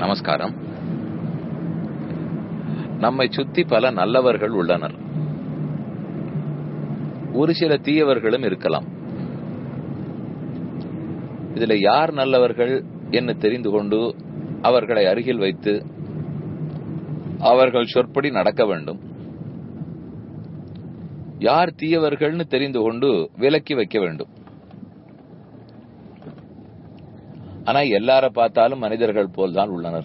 நமஸ்காரம் நம்மை சுத்தி பல நல்லவர்கள் உள்ளனர் ஒரு சில தீயவர்களும் இருக்கலாம் இதுல யார் நல்லவர்கள் என்று தெரிந்து கொண்டு அவர்களை அருகில் வைத்து அவர்கள் சொற்படி நடக்க வேண்டும் யார் தீயவர்கள்னு தெரிந்து கொண்டு விலக்கி வைக்க வேண்டும் ஆனா எல்லார பார்த்தாலும் மனிதர்கள் போல்தான் உள்ளனர்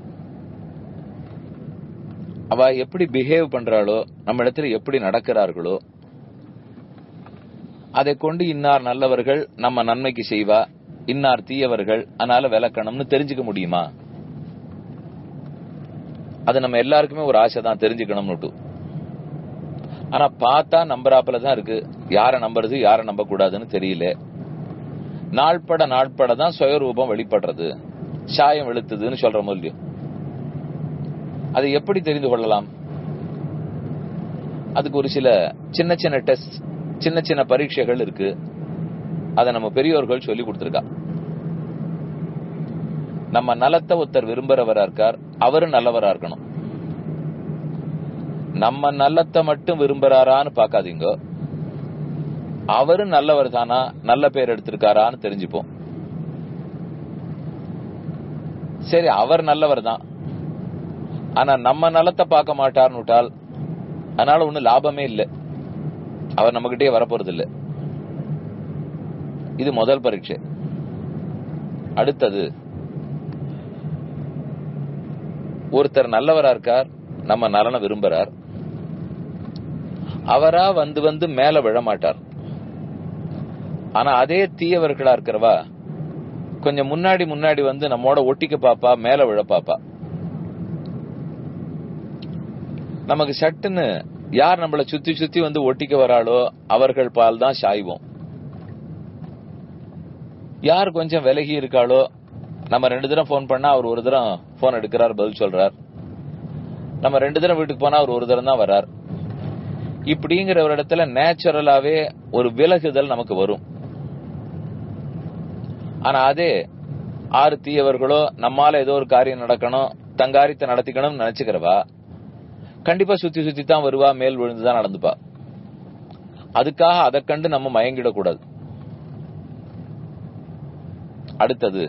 அவ எப்படி பிஹேவ் பண்றாளோ நம்ம இடத்துல எப்படி நடக்கிறார்களோ அதை கொண்டு இன்னார் நல்லவர்கள் நம்ம நன்மைக்கு செய்வா இன்னார் தீயவர்கள் அதனால விளக்கணும்னு தெரிஞ்சுக்க முடியுமா அது நம்ம எல்லாருக்குமே ஒரு ஆசை தான் தெரிஞ்சுக்கணும்னு ஆனா பார்த்தா நம்புறாப்புல தான் இருக்கு யார நம்புறது யார நம்ப கூடாதுன்னு தெரியல நாள்பட நாள்பட தான் சுயரூபம் வெளிப்படுறது சாயம் வெளுத்துதுன்னு சொல்ற மூலியம் அதை எப்படி தெரிந்து கொள்ளலாம் அதுக்கு ஒரு சில சின்ன சின்ன டெஸ்ட் சின்ன சின்ன பரீட்சைகள் இருக்கு அதை நம்ம பெரியோர்கள் சொல்லி கொடுத்திருக்கா நம்ம நலத்தை ஒருத்தர் விரும்புறவரா இருக்கார் அவரு நல்லவரா இருக்கணும் நம்ம நல்லத்தை மட்டும் விரும்புறாரான்னு பாக்காதீங்க அவரு நல்லவர் தானா நல்ல பேர் எடுத்திருக்காரான்னு தெரிஞ்சுப்போம் சரி அவர் நல்லவர் தான் ஆனா நம்ம நலத்தை பார்க்க மாட்டார்னு விட்டால் அதனால ஒண்ணு லாபமே இல்லை அவர் நம்ம கிட்டே வரப்போறது இல்லை இது முதல் பரீட்சை அடுத்தது ஒருத்தர் நல்லவரா இருக்கார் நம்ம நலனை விரும்புறார் அவரா வந்து வந்து மேல விழ மாட்டார் ஆனா அதே தீயவர்களா இருக்கிறவா கொஞ்சம் முன்னாடி முன்னாடி வந்து நம்மோட ஒட்டிக்க பாப்பா மேல விழ பாப்பா நமக்கு சட்டுன்னு யார் நம்மள சுத்தி சுத்தி வந்து ஒட்டிக்க வராளோ அவர்கள் பால் தான் சாய்வோம் யார் கொஞ்சம் விலகி இருக்காளோ நம்ம ரெண்டு தரம் போன் பண்ணா அவர் ஒரு தரம் போன் எடுக்கிறார் பதில் சொல்றார் நம்ம ரெண்டு தரம் வீட்டுக்கு போனா அவர் ஒரு தரம் தான் வர்றார் இப்படிங்கிற ஒரு இடத்துல நேச்சுரலாவே ஒரு விலகுதல் நமக்கு வரும் ஆனா அதே ஆறு தீயவர்களோ நம்மால ஏதோ ஒரு காரியம் நடக்கணும் தங்காரியத்தை நடத்திக்கணும்னு நினைச்சுக்கிறவா கண்டிப்பா சுத்தி சுத்தி தான் வருவா மேல் விழுந்துதான் நடந்துப்பா அதுக்காக அதை கண்டு நம்ம மயங்கிடக்கூடாது அடுத்தது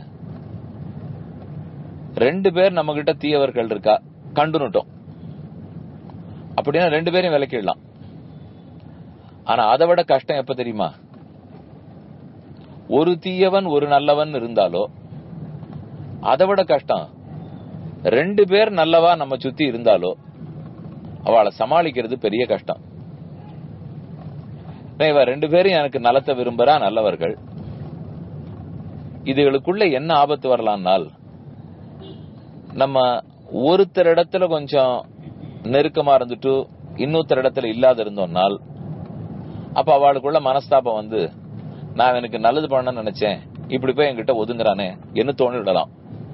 ரெண்டு பேர் நம்ம கிட்ட தீயவர்கள் இருக்கா கண்டுனுட்டோம் அப்படின்னா ரெண்டு பேரையும் விலக்கிடலாம் ஆனா அதை விட கஷ்டம் எப்ப தெரியுமா ஒரு தீயவன் ஒரு நல்லவன் இருந்தாலோ அதை விட கஷ்டம் ரெண்டு பேர் நல்லவா நம்ம சுத்தி இருந்தாலோ அவளை சமாளிக்கிறது பெரிய கஷ்டம் இவ ரெண்டு பேரும் எனக்கு நலத்தை விரும்புறா நல்லவர்கள் இதுகளுக்குள்ள என்ன ஆபத்து வரலாம்னால் நம்ம ஒருத்தர் இடத்துல கொஞ்சம் நெருக்கமா இருந்துட்டு இன்னொருத்தர் இடத்துல இல்லாத இருந்தோம்னால் அப்ப அவளுக்குள்ள மனஸ்தாபம் வந்து நான் எனக்கு நல்லது பண்ண நினைச்சேன் இப்படி போய் என்கிட்ட ஒதுங்குறானே என்ன தோணி விடலாம்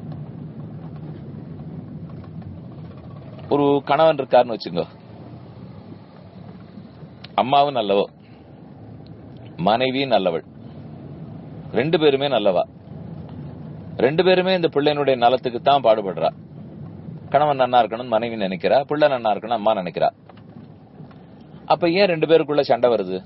ஒரு கணவன் இருக்காருன்னு வச்சுங்க அம்மாவும் நல்லவோ மனைவி நல்லவள் ரெண்டு பேருமே நல்லவா ரெண்டு பேருமே இந்த பிள்ளைனுடைய நலத்துக்கு தான் பாடுபடுறா கணவன் நன்னா இருக்கணும் மனைவி நினைக்கிறா பிள்ளை நன்னா இருக்கணும் அம்மா நினைக்கிறா அப்ப ஏன் ரெண்டு பேருக்குள்ள சண்டை வருது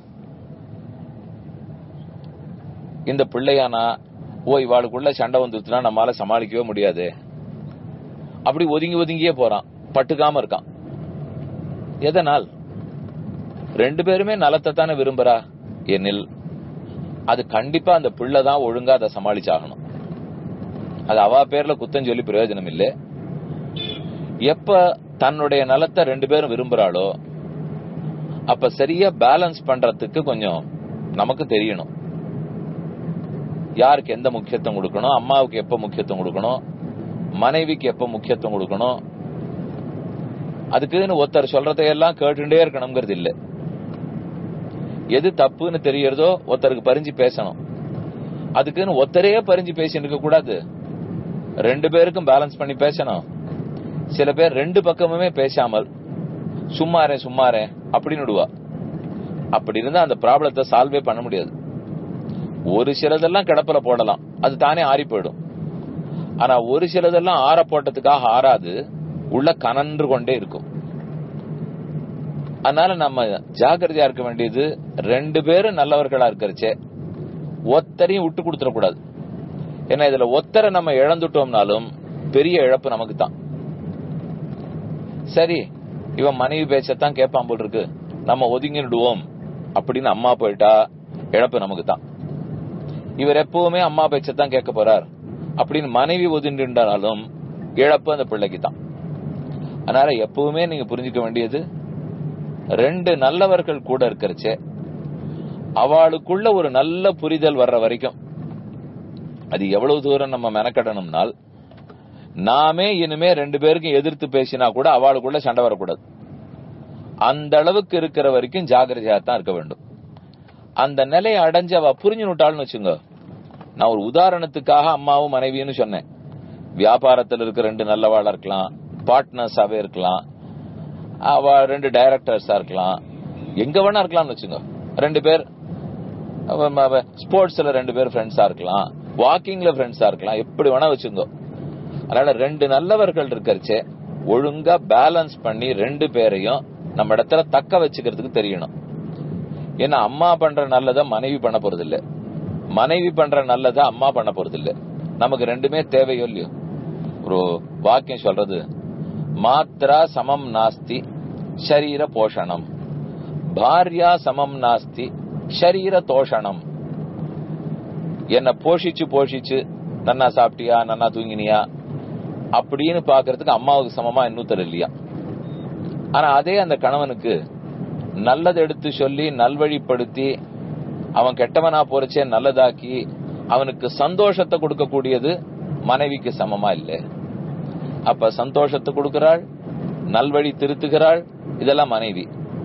இந்த பிள்ளையானா ஓ இவாளுக்குள்ள சண்டை வந்துருச்சுன்னா நம்மளால சமாளிக்கவே முடியாது அப்படி ஒதுங்கி ஒதுங்கியே போறான் பட்டுக்காம இருக்கான் எதனால் ரெண்டு பேருமே நலத்தை தானே விரும்புறா எனில் அது கண்டிப்பா அந்த பிள்ளை தான் ஒழுங்கா அதை சமாளிச்சாகணும் அது அவ பேர்ல குத்தம் சொல்லி பிரயோஜனம் இல்லை எப்ப தன்னுடைய நலத்தை ரெண்டு பேரும் விரும்புறாளோ அப்ப சரியா பேலன்ஸ் பண்றதுக்கு கொஞ்சம் நமக்கு தெரியணும் யாருக்கு எந்த முக்கியத்துவம் கொடுக்கணும் அம்மாவுக்கு எப்ப முக்கியத்துவம் கொடுக்கணும் மனைவிக்கு எப்ப முக்கியத்துவம் கொடுக்கணும் அதுக்குன்னு ஒருத்தர் சொல்றதையெல்லாம் கேட்டுட்டே இருக்கணுங்கிறது இல்ல எது தப்புன்னு தெரியறதோ ஒருத்தருக்கு பறிஞ்சு பேசணும் அதுக்குன்னு ஒத்தரே பறிஞ்சு பேசிட்டு இருக்க கூடாது ரெண்டு பேருக்கும் பேலன்ஸ் பண்ணி பேசணும் சில பேர் ரெண்டு பக்கமுமே பேசாமல் சும்மாரே சும்மாரே அப்படின்னு விடுவா அப்படி இருந்தா அந்த ப்ராப்ளத்தை சால்வே பண்ண முடியாது ஒரு சிலதெல்லாம் கிடப்பில போடலாம் அது தானே ஆறி போயிடும் ஆனா ஒரு சிலதெல்லாம் ஆற போட்டதுக்காக ஆறாது உள்ள கனன்று கொண்டே இருக்கும் அதனால நம்ம ஜாக்கிரதையா இருக்க வேண்டியது ரெண்டு பேரும் நல்லவர்களா இருக்கிறச்சே ஒத்தரையும் விட்டு கொடுத்துடக்கூடாது ஏன்னா இதுல ஒத்தரை நம்ம இழந்துட்டோம்னாலும் பெரிய இழப்பு நமக்கு தான் சரி இவன் மனைவி பேச்சத்தான் கேட்பான் போல் இருக்கு நம்ம ஒதுங்கிடுவோம் அப்படின்னு அம்மா போயிட்டா இழப்பு நமக்கு தான் இவர் எப்பவுமே அம்மா பேச்சத்தான் கேட்க போறார் அப்படின்னு மனைவி ஒதுங்கின்றாலும் இழப்பு அந்த பிள்ளைக்கு தான் அதனால எப்பவுமே நீங்க புரிஞ்சுக்க வேண்டியது ரெண்டு நல்லவர்கள் கூட இருக்கிறச்சே அவளுக்குள்ள ஒரு நல்ல புரிதல் வர்ற வரைக்கும் அது எவ்வளவு தூரம் நம்ம மெனக்கடணும்னால் நாமே இனிமே ரெண்டு பேருக்கும் எதிர்த்து பேசினா கூட அவளுக்குள்ள சண்டை வரக்கூடாது அந்த அளவுக்கு இருக்கிற வரைக்கும் ஜாகிரதையா தான் இருக்க வேண்டும் அந்த நிலையை அடைஞ்சு அவ புரிஞ்சுனுட்டாள்னு வச்சுங்க நான் ஒரு உதாரணத்துக்காக அம்மாவும் மனைவின்னு சொன்னேன் வியாபாரத்தில் இருக்க ரெண்டு நல்லவாளா இருக்கலாம் பார்ட்னர்ஸாவே இருக்கலாம் அவ ரெண்டு டைரக்டர்ஸா இருக்கலாம் எங்க வேணா இருக்கலாம்னு வச்சுங்க ரெண்டு பேர் ஸ்போர்ட்ஸ்ல ரெண்டு பேர் ஃப்ரெண்ட்ஸா இருக்கலாம் வாக்கிங்ல ஃப்ரெண்ட்ஸா இருக்கலாம் எப்படி வேணா வச்சுங்க அதனால ரெண்டு நல்லவர்கள் இருக்கிறச்சே ஒழுங்கா பேலன்ஸ் பண்ணி ரெண்டு பேரையும் நம்ம இடத்துல தக்க வச்சுக்கிறதுக்கு தெரியணும் ஏன்னா அம்மா பண்ற நல்லத மனைவி பண்ண போறது இல்ல மனைவி பண்ற நல்லத அம்மா பண்ண போறது இல்ல நமக்கு ரெண்டுமே தேவையோ இல்லையோ ஒரு வாக்கியம் சொல்றது மாத்ரா சமம் நாஸ்தி ஷரீர போஷணம் பாரியா சமம் நாஸ்தி ஷரீர தோஷணம் என்ன போஷிச்சு போஷிச்சு நன்னா சாப்பிட்டியா நன்னா தூங்கினியா அப்படின்னு பாக்குறதுக்கு அம்மாவுக்கு சமமா இன்னொருத்தர் இல்லையா ஆனா அதே அந்த கணவனுக்கு நல்லது எடுத்து சொல்லி நல்வழிப்படுத்தி அவன் கெட்டவனா போறச்சே நல்லதாக்கி அவனுக்கு சந்தோஷத்தை கொடுக்கக்கூடியது மனைவிக்கு சமமா இல்லை அப்ப சந்தோஷத்தை கொடுக்கிறாள் நல்வழி திருத்துகிறாள் இதெல்லாம் மனைவி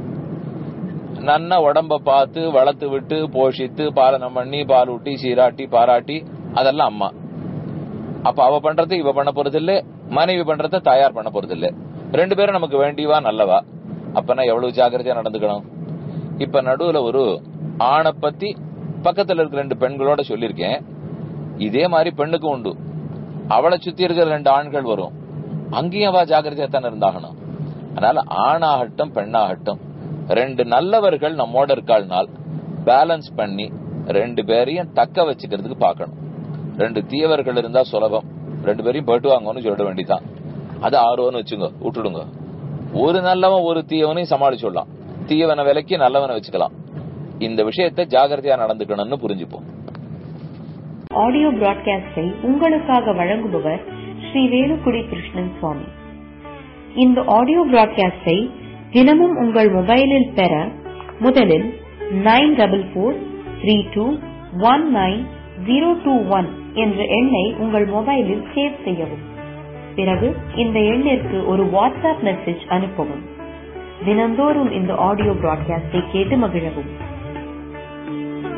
நன்னா உடம்ப பார்த்து வளர்த்து விட்டு போஷித்து பாலனம் பண்ணி பால் ஊட்டி சீராட்டி பாராட்டி அதெல்லாம் அம்மா அப்ப அவ பண்றது இவ பண்ண போறது இல்ல மனைவி பண்றத தயார் பண்ண போறது இல்ல ரெண்டு பேரும் நமக்கு வேண்டியவா நல்லவா அப்ப நான் எவ்வளவு ஜாக்கிரதையா நடந்துக்கணும் இப்ப நடுவுல ஒரு ஆணை பத்தி பக்கத்துல இருக்க ரெண்டு பெண்களோட சொல்லிருக்கேன் இதே மாதிரி பெண்ணுக்கு உண்டு அவளை சுத்தி இருக்கிற ரெண்டு ஆண்கள் வரும் அங்கேயும் அவ ஜாக்கிரதையா தானே இருந்தாகணும் அதனால ஆணாகட்டும் பெண்ணாகட்டும் ரெண்டு நல்லவர்கள் நம்மோட இருக்காள்னால் பேலன்ஸ் பண்ணி ரெண்டு பேரையும் தக்க வச்சுக்கிறதுக்கு பார்க்கணும் ரெண்டு தீயவர்கள் இருந்தா சுலபம் ரெண்டு பேரையும் போயிட்டு வாங்கன்னு சொல்ல வேண்டியதான் அது ஆர்வம்னு வச்சுங்க விட்டுடுங்க ஒரு நல்லவன் ஒரு தீயவனையும் சமாளிச்சுடலாம் தீயவனை விலைக்கு நல்லவனை வச்சுக்கலாம் இந்த விஷயத்தை ஜாகிரதையா நடந்துக்கணும்னு புரிஞ்சுப்போம் ஆடியோ பிராட்காஸ்டை உங்களுக்காக வழங்குபவர் ஸ்ரீ வேலுக்குடி கிருஷ்ணன் சுவாமி இந்த ஆடியோ பிராட்காஸ்டை தினமும் உங்கள் மொபைலில் பெற முதலில் nine double four three two one nine zero two one என்ற எண்ணை உங்கள் மொபைலில் சேவ் செய்யவும் பிறகு இந்த எண்ணிற்கு ஒரு வாட்ஸ்அப் மெசேஜ் அனுப்பவும் தினந்தோறும் இந்த ஆடியோ பிராட்காஸ்டை கேட்டு மகிழவும்